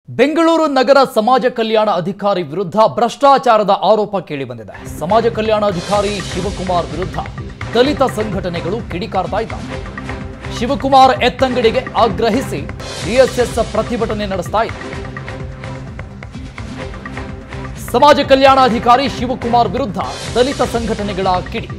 ಬೆಂಗಳೂರು ನಗರ ಸಮಾಜ ಕಲ್ಯಾಣ ಅಧಿಕಾರಿ ವಿರುದ್ಧ ಭ್ರಷ್ಟಾಚಾರದ ಆರೋಪ ಕೇಳಿಬಂದಿದೆ ಸಮಾಜ ಕಲ್ಯಾಣ ಅಧಿಕಾರಿ ಶಿವಕುಮಾರ್ ವಿರುದ್ಧ ದಲಿತ ಸಂಘಟನೆಗಳು ಕಿಡಿಕಾರ್ತಾ ಇದ್ದಾವೆ ಶಿವಕುಮಾರ್ ಎತ್ತಂಗಡಿಗೆ ಆಗ್ರಹಿಸಿ ಡಿಎಸ್ಎಸ್ ಪ್ರತಿಭಟನೆ ನಡೆಸ್ತಾ ಇದೆ ಸಮಾಜ ಕಲ್ಯಾಣಾಧಿಕಾರಿ ಶಿವಕುಮಾರ್ ವಿರುದ್ಧ ದಲಿತ ಸಂಘಟನೆಗಳ ಕಿಡಿ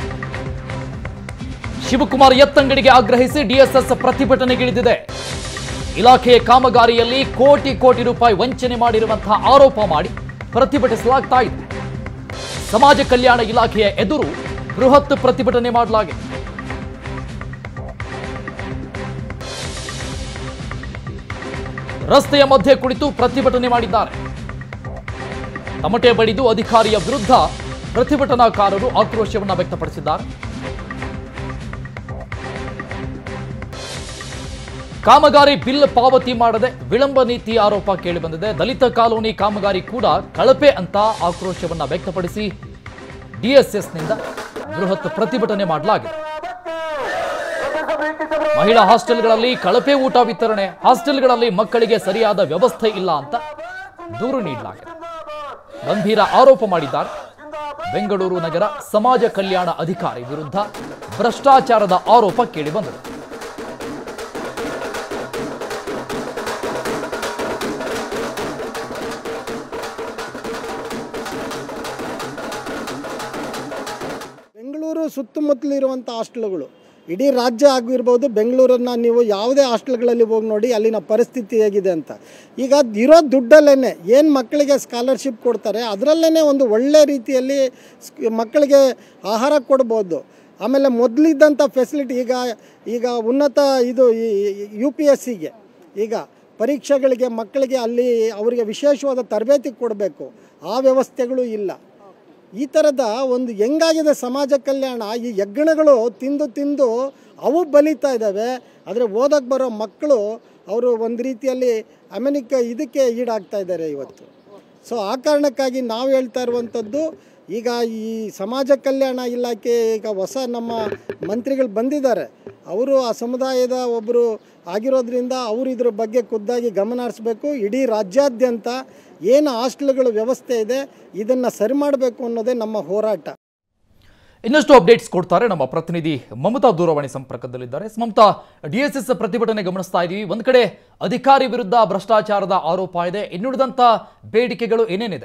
ಶಿವಕುಮಾರ್ ಎತ್ತಂಗಡಿಗೆ ಆಗ್ರಹಿಸಿ ಡಿಎಸ್ಎಸ್ ಪ್ರತಿಭಟನೆಗಿಳಿದಿದೆ ಇಲಾಖೆಯ ಕಾಮಗಾರಿಯಲ್ಲಿ ಕೋಟಿ ಕೋಟಿ ರೂಪಾಯಿ ವಂಚನೆ ಮಾಡಿರುವಂತಹ ಆರೋಪ ಮಾಡಿ ಪ್ರತಿಭಟಿಸಲಾಗ್ತಾ ಇದೆ ಸಮಾಜ ಕಲ್ಯಾಣ ಇಲಾಖೆಯ ಎದುರು ಬೃಹತ್ ಪ್ರತಿಭಟನೆ ಮಾಡಲಾಗಿದೆ ರಸ್ತೆಯ ಮಧ್ಯೆ ಕುಳಿತು ಪ್ರತಿಭಟನೆ ಮಾಡಿದ್ದಾರೆ ತಮಟೆ ಬಡಿದು ಅಧಿಕಾರಿಯ ವಿರುದ್ಧ ಪ್ರತಿಭಟನಾಕಾರರು ಆಕ್ರೋಶವನ್ನು ವ್ಯಕ್ತಪಡಿಸಿದ್ದಾರೆ ಕಾಮಗಾರಿ ಬಿಲ್ ಪಾವತಿ ಮಾಡದೆ ವಿಳಂಬ ನೀತಿ ಆರೋಪ ಕೇಳಿಬಂದಿದೆ ದಲಿತ ಕಾಲೋನಿ ಕಾಮಗಾರಿ ಕೂಡ ಕಳಪೆ ಅಂತ ಆಕ್ರೋಶವನ್ನ ವ್ಯಕ್ತಪಡಿಸಿ ಡಿಎಸ್ಎಸ್ನಿಂದ ಬೃಹತ್ ಪ್ರತಿಭಟನೆ ಮಾಡಲಾಗಿದೆ ಮಹಿಳಾ ಹಾಸ್ಟೆಲ್ಗಳಲ್ಲಿ ಕಳಪೆ ಊಟ ವಿತರಣೆ ಹಾಸ್ಟೆಲ್ಗಳಲ್ಲಿ ಮಕ್ಕಳಿಗೆ ಸರಿಯಾದ ವ್ಯವಸ್ಥೆ ಇಲ್ಲ ಅಂತ ದೂರು ನೀಡಲಾಗಿದೆ ಗಂಭೀರ ಆರೋಪ ಮಾಡಿದ್ದಾರೆ ಬೆಂಗಳೂರು ನಗರ ಸಮಾಜ ಕಲ್ಯಾಣ ಅಧಿಕಾರಿ ವಿರುದ್ಧ ಭ್ರಷ್ಟಾಚಾರದ ಆರೋಪ ಕೇಳಿಬಂದಿದೆ ಬೆಂಗಳೂರು ಸುತ್ತಮುತ್ತಲಿರುವಂಥ ಹಾಸ್ಟೆಲ್ಗಳು ಇಡೀ ರಾಜ್ಯ ಆಗಿರ್ಬೋದು ಬೆಂಗಳೂರನ್ನು ನೀವು ಯಾವುದೇ ಹಾಸ್ಟೆಲ್ಗಳಲ್ಲಿ ಹೋಗಿ ನೋಡಿ ಅಲ್ಲಿನ ಪರಿಸ್ಥಿತಿ ಹೇಗಿದೆ ಅಂತ ಈಗ ಇರೋ ದುಡ್ಡಲ್ಲೇ ಏನು ಮಕ್ಕಳಿಗೆ ಸ್ಕಾಲರ್ಶಿಪ್ ಕೊಡ್ತಾರೆ ಅದರಲ್ಲೇ ಒಂದು ಒಳ್ಳೆ ರೀತಿಯಲ್ಲಿ ಸ್ಕ್- ಮಕ್ಕಳಿಗೆ ಆಹಾರ ಕೊಡ್ಬೋದು ಆಮೇಲೆ ಮೊದಲಿದ್ದಂಥ ಫೆಸಿಲಿಟಿ ಈಗ ಈಗ ಉನ್ನತ ಇದು ಯು ಪಿ ಎಸ್ ಸಿಗೆ ಈಗ ಪರೀಕ್ಷೆಗಳಿಗೆ ಮಕ್ಕಳಿಗೆ ಅಲ್ಲಿ ಅವರಿಗೆ ವಿಶೇಷವಾದ ತರಬೇತಿ ಕೊಡಬೇಕು ಆ ವ್ಯವಸ್ಥೆಗಳು ಇಲ್ಲ ಈ ಥರದ ಒಂದು ಹೆಂಗಾಗಿದೆ ಸಮಾಜ ಕಲ್ಯಾಣ ಈ ಹೆಗ್ಗಣಗಳು ತಿಂದು ತಿಂದು ಅವು ಬಲಿತಾ ಇದ್ದಾವೆ ಆದರೆ ಓದಕ್ಕೆ ಬರೋ ಮಕ್ಕಳು ಅವರು ಒಂದು ರೀತಿಯಲ್ಲಿ ಅಮೆನಿಕ ಇದಕ್ಕೆ ಈಡಾಗ್ತಾ ಇದ್ದಾರೆ ಇವತ್ತು ಸೊ ಆ ಕಾರಣಕ್ಕಾಗಿ ನಾವು ಹೇಳ್ತಾ ಇರುವಂಥದ್ದು ಈಗ ಈ ಸಮಾಜ ಕಲ್ಯಾಣ ಇಲಾಖೆ ಈಗ ಹೊಸ ನಮ್ಮ ಮಂತ್ರಿಗಳು ಬಂದಿದ್ದಾರೆ ಅವರು ಆ ಸಮುದಾಯದ ಒಬ್ಬರು ಆಗಿರೋದ್ರಿಂದ ಅವರು ಇದ್ರ ಬಗ್ಗೆ ಖುದ್ದಾಗಿ ಗಮನ ಹರಿಸ್ಬೇಕು ಇಡೀ ರಾಜ್ಯಾದ್ಯಂತ ಏನು ಹಾಸ್ಟೆಲ್ಗಳ ವ್ಯವಸ್ಥೆ ಇದೆ ಇದನ್ನು ಸರಿ ಮಾಡಬೇಕು ಅನ್ನೋದೇ ನಮ್ಮ ಹೋರಾಟ ಇನ್ನಷ್ಟು ಅಪ್ಡೇಟ್ಸ್ ಕೊಡ್ತಾರೆ ನಮ್ಮ ಪ್ರತಿನಿಧಿ ಮಮತಾ ದೂರವಾಣಿ ಸಂಪರ್ಕದಲ್ಲಿದ್ದಾರೆ ಮಮತಾ ಡಿಎಸ್ಎಸ್ ಪ್ರತಿಭಟನೆ ಗಮನಿಸ್ತಾ ಇದೀವಿ ಒಂದ್ ಕಡೆ ಅಧಿಕಾರಿ ವಿರುದ್ಧ ಭ್ರಷ್ಟಾಚಾರದ ಆರೋಪ ಇದೆ ಇನ್ನುಳಿದಂತ ಬೇಡಿಕೆಗಳು ಏನೇನಿದೆ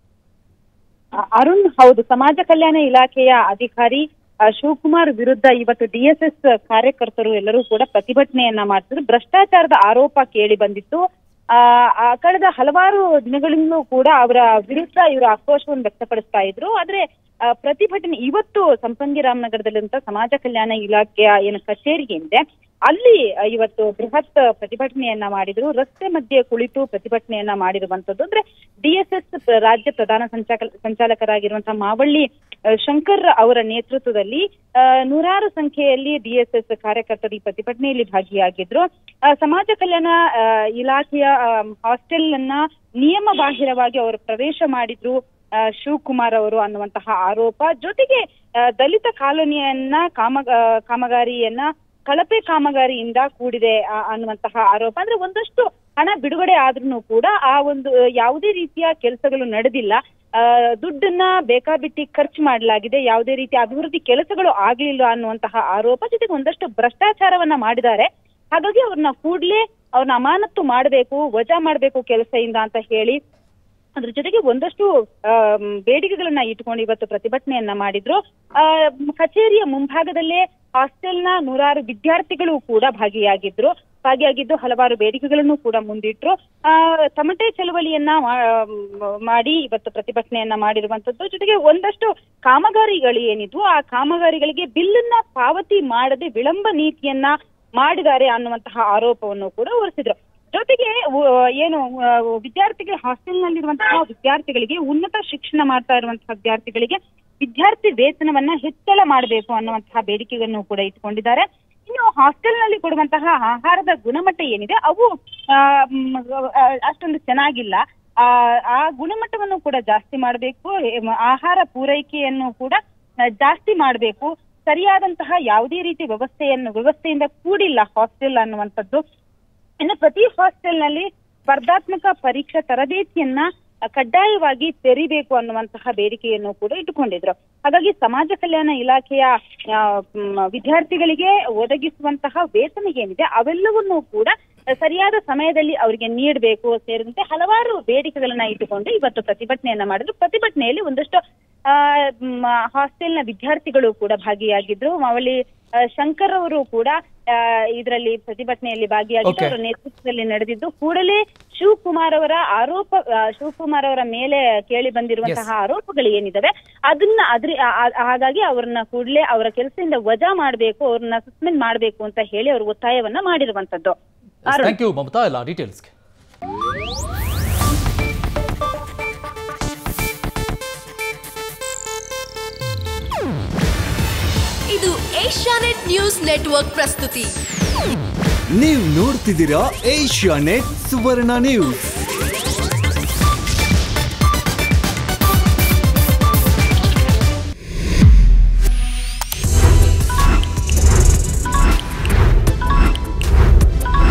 ಅ- ಅರುಣ್ ಹೌದು ಸಮಾಜ ಕಲ್ಯಾಣ ಇಲಾಖೆಯ ಅಧಿಕಾರಿ ಅ, ಶಿವಕುಮಾರ್ ವಿರುದ್ಧ ಇವತ್ತು ಡಿಎಸ್ಎಸ್ ಕಾರ್ಯಕರ್ತರು ಎಲ್ಲರೂ ಕೂಡ ಪ್ರತಿಭಟನೆಯನ್ನ ಮಾಡ್ತಿದ್ರು ಭ್ರಷ್ಟಾಚಾರದ ಆರೋಪ ಕೇಳಿ ಬಂದಿತ್ತು ಆ ಆ ಕಳೆದ ಹಲವಾರು ದಿನಗಳಿಂದಲೂ ಕೂಡ ಅವರ ವಿರುದ್ಧ ಇವರು ಆಕ್ರೋಶವನ್ನು ವ್ಯಕ್ತಪಡಿಸ್ತಾ ಇದ್ರು ಆದ್ರೆ ಆ, ಪ್ರತಿಭಟನೆ ಇವತ್ತು ಸಂಪಂಗಿ ರಾಮನಗರದಲ್ಲಿರುವಂತ ಸಮಾಜ ಕಲ್ಯಾಣ ಇಲಾಖೆಯ ಏನು ಕಚೇರಿ ಏನಿದೆ ಅಲ್ಲಿ ಆ, ಇವತ್ತು ಬೃಹತ್ ಪ್ರತಿಭಟನೆಯನ್ನ ಮಾಡಿದ್ರು ರಸ್ತೆ ಮಧ್ಯೆ ಕುಳಿತು ಪ್ರತಿಭಟನೆಯನ್ನ ಮಾಡಿರುವಂತದ್ದು ಅಂದ್ರೆ ಡಿಎಸ್ಎಸ್ ರಾಜ್ಯ ಪ್ರಧಾನ ಸಂಚಾಲ ಸಂಚಾಲಕರಾಗಿರುವಂತಹ ಮಾವಳ್ಳಿ ಆ, ಶಂಕರ್ ಅವರ ನೇತೃತ್ವದಲ್ಲಿ ಆ, ನೂರಾರು ಸಂಖ್ಯೆಯಲ್ಲಿ ಡಿಎಸ್ಎಸ್ ಕಾರ್ಯಕರ್ತರು ಈ ಪ್ರತಿಭಟನೆಯಲ್ಲಿ ಭಾಗಿಯಾಗಿದ್ರು ಆ, ಸಮಾಜ ಕಲ್ಯಾಣ ಆ, ಇಲಾಖೆಯ ಹಾಸ್ಟೆಲ್ ಅನ್ನ ನಿಯಮ ಬಾಹಿರವಾಗಿ ಅವರು ಪ್ರವೇಶ ಮಾಡಿದ್ರು ಆ, ಶಿವಕುಮಾರ್ ಅವರು ಅನ್ನುವಂತಹ ಆರೋಪ ಜೊತೆಗೆ ಆ, ದಲಿತ ಕಾಲೋನಿಯನ್ನ ಕಾಮ ಆ, ಕಾಮಗಾರಿಯನ್ನ ಕಳಪೆ ಕಾಮಗಾರಿಯಿಂದ ಕೂಡಿದೆ ಆ, ಅನ್ನುವಂತಹ ಆರೋಪ ಅಂದ್ರೆ ಒಂದಷ್ಟು ಹಣ ಬಿಡುಗಡೆ ಆದ್ರೂ ಕೂಡ ಆ ಒಂದು ಆ, ಯಾವುದೇ ರೀತಿಯ ಕೆಲಸಗಳು ನಡೆದಿಲ್ಲ ಆ, ದುಡ್ಡನ್ನ ಬೇಕಾಬಿಟ್ಟಿ ಖರ್ಚು ಮಾಡಲಾಗಿದೆ ಯಾವುದೇ ರೀತಿಯ ಅಭಿವೃದ್ಧಿ ಕೆಲಸಗಳು ಆಗ್ಲಿಲ್ಲ ಅನ್ನುವಂತಹ ಆರೋಪ ಜೊತೆಗೆ ಒಂದಷ್ಟು ಭ್ರಷ್ಟಾಚಾರವನ್ನ ಮಾಡಿದ್ದಾರೆ ಹಾಗಾಗಿ ಅವ್ರನ್ನ ಕೂಡ್ಲೇ ಅವ್ರನ್ನ ಅಮಾನತ್ತು ಮಾಡಬೇಕು ವಜಾ ಮಾಡಬೇಕು ಕೆಲಸದಿಂದ ಅಂತ ಹೇಳಿ ಅದ್ರ ಜೊತೆಗೆ ಒಂದಷ್ಟು ಆಮ್, ಬೇಡಿಕೆಗಳನ್ನ ಇಟ್ಕೊಂಡು ಇವತ್ತು ಪ್ರತಿಭಟನೆಯನ್ನ ಮಾಡಿದ್ರು ಆ, ಕಚೇರಿಯ ಮುಂಭಾಗದಲ್ಲೇ ಹಾಸ್ಟೆಲ್ನ ನೂರಾರು ವಿದ್ಯಾರ್ಥಿಗಳು ಕೂಡ ಭಾಗಿಯಾಗಿದ್ರು ಭಾಗಿಯಾಗಿದ್ದು ಹಲವಾರು ಬೇಡಿಕೆಗಳನ್ನು ಕೂಡ ಮುಂದಿಟ್ರು ಆ ತಮಟೆ ಚಳವಳಿಯನ್ನ ಮಾ- ಮಾಡಿ ಇವತ್ತು ಪ್ರತಿಭಟನೆಯನ್ನ ಮಾಡಿರುವಂತದ್ದು ಜೊತೆಗೆ ಒಂದಷ್ಟು ಕಾಮಗಾರಿಗಳು ಏನಿದ್ವು ಆ ಕಾಮಗಾರಿಗಳಿಗೆ ಬಿಲ್ಲನ್ನ ಪಾವತಿ ಮಾಡದೆ ವಿಳಂಬ ನೀತಿಯನ್ನ ಮಾಡಿದ್ದಾರೆ ಅನ್ನುವಂತಹ ಆರೋಪವನ್ನು ಕೂಡ ಹೊರಿಸಿದ್ರು ಜೊತೆಗೆ ಉ- ಏನು ಆ, ವಿದ್ಯಾರ್ಥಿಗಳ ಹಾಸ್ಟೆಲ್ನಲ್ಲಿರುವಂತಹ ವಿದ್ಯಾರ್ಥಿಗಳಿಗೆ ಉನ್ನತ ಶಿಕ್ಷಣ ಮಾಡ್ತಾ ಇರುವಂತಹ ವಿದ್ಯಾರ್ಥಿಗಳಿಗೆ ವಿದ್ಯಾರ್ಥಿ ವೇತನವನ್ನ ಹೆಚ್ಚಳ ಮಾಡಬೇಕು ಅನ್ನುವಂತಹ ಬೇಡಿಕೆಗಳನ್ನು ಕೂಡ ಇಟ್ಕೊಂಡಿದ್ದಾರೆ ಇನ್ನು ಹಾಸ್ಟೆಲ್ನಲ್ಲಿ ಕೊಡುವಂತಹ ಆಹಾರದ ಗುಣಮಟ್ಟ ಏನಿದೆ ಅವು ಆ, ಮ್, ಆ, ಅಷ್ಟೊಂದು ಚೆನ್ನಾಗಿಲ್ಲ ಆ ಆ ಗುಣಮಟ್ಟವನ್ನು ಕೂಡ ಜಾಸ್ತಿ ಮಾಡಬೇಕು ಆಹಾರ ಪೂರೈಕೆಯನ್ನು ಕೂಡ ಆ, ಜಾಸ್ತಿ ಮಾಡಬೇಕು ಸರಿಯಾದಂತಹ ಯಾವುದೇ ರೀತಿ ವ್ಯವಸ್ಥೆಯನ್ನು ವ್ಯವಸ್ಥೆಯಿಂದ ಕೂಡಿಲ್ಲ ಹಾಸ್ಟೆಲ್ ಅನ್ನುವಂಥದ್ದು ಇನ್ನು ಪ್ರತಿ ಹಾಸ್ಟೆಲ್ ನಲ್ಲಿ ಸ್ಪರ್ಧಾತ್ಮಕ ಪರೀಕ್ಷಾ ತರಬೇತಿಯನ್ನ ಆ, ಕಡ್ಡಾಯವಾಗಿ ತೆರಿಬೇಕು ಅನ್ನುವಂತಹ ಬೇಡಿಕೆಯನ್ನು ಕೂಡ ಇಟ್ಟುಕೊಂಡಿದ್ರು ಹಾಗಾಗಿ ಸಮಾಜ ಕಲ್ಯಾಣ ಇಲಾಖೆಯ ಆ, ಮ್, ವಿದ್ಯಾರ್ಥಿಗಳಿಗೆ ಒದಗಿಸುವಂತಹ ವೇತನ ಏನಿದೆ ಅವೆಲ್ಲವನ್ನೂ ಕೂಡ ಸರಿಯಾದ ಸಮಯದಲ್ಲಿ ಅವರಿಗೆ ನೀಡಬೇಕು ಸೇರಿದಂತೆ ಹಲವಾರು ಬೇಡಿಕೆಗಳನ್ನ ಇಟ್ಟುಕೊಂಡು ಇವತ್ತು ಪ್ರತಿಭಟನೆಯನ್ನ ಮಾಡಿದ್ರು ಪ್ರತಿಭಟನೆಯಲ್ಲಿ ಒಂದಷ್ಟು ಆ, ಮ್, ಹಾಸ್ಟೆಲ್ನ ವಿದ್ಯಾರ್ಥಿಗಳು ಕೂಡ ಭಾಗಿಯಾಗಿದ್ರು ಮಾವಳಿ ಆ, ಶಂಕರ್ ಅವರು ಕೂಡ ಇದರಲ್ಲಿ ಪ್ರತಿಭಟನೆಯಲ್ಲಿ ಭಾಗಿಯಾಗಿದ್ದು Okay. ಅವರ ನೇತೃತ್ವದಲ್ಲಿ ನಡೆದಿದ್ದು ಕೂಡಲೇ ಶಿವಕುಮಾರ್ ಅವರ ಆರೋಪ ಆ, ಶಿವಕುಮಾರ್ ಅವರ ಮೇಲೆ ಕೇಳಿ ಬಂದಿರುವಂತಹ ಆರೋಪಗಳು ಏನಿದಾವೆ ಅದನ್ನ ಅದ್ರ ಆ- ಆ- ಹಾಗಾಗಿ ಅವ್ರನ್ನ ಕೂಡಲೇ ಅವರ ಕೆಲಸದಿಂದ ವಜಾ ಮಾಡಬೇಕು ಅವ್ರನ್ನ ಸಸ್ಪೆಂಡ್ ಮಾಡಬೇಕು ಅಂತ ಹೇಳಿ ಅವರು ಒತ್ತಾಯವನ್ನ ಮಾಡಿರುವಂತದ್ದು ಅರುಣ್ ಥ್ಯಾಂಕ್ ಯು ಮಮತಾ ಎಲ್ಲ ಡೀಟೇಲ್ಸ್ಗೆ ಇದು ಏಷ್ಯಾನೆಟ್ ನ್ಯೂಸ್ ನೆಟ್ವರ್ಕ್ ಪ್ರಸ್ತುತಿ ನೀವು ನೋಡ್ತಿದ್ದೀರಾ ಏಷ್ಯಾ ನೆಟ್ ಸುವರ್ಣ ನ್ಯೂಸ್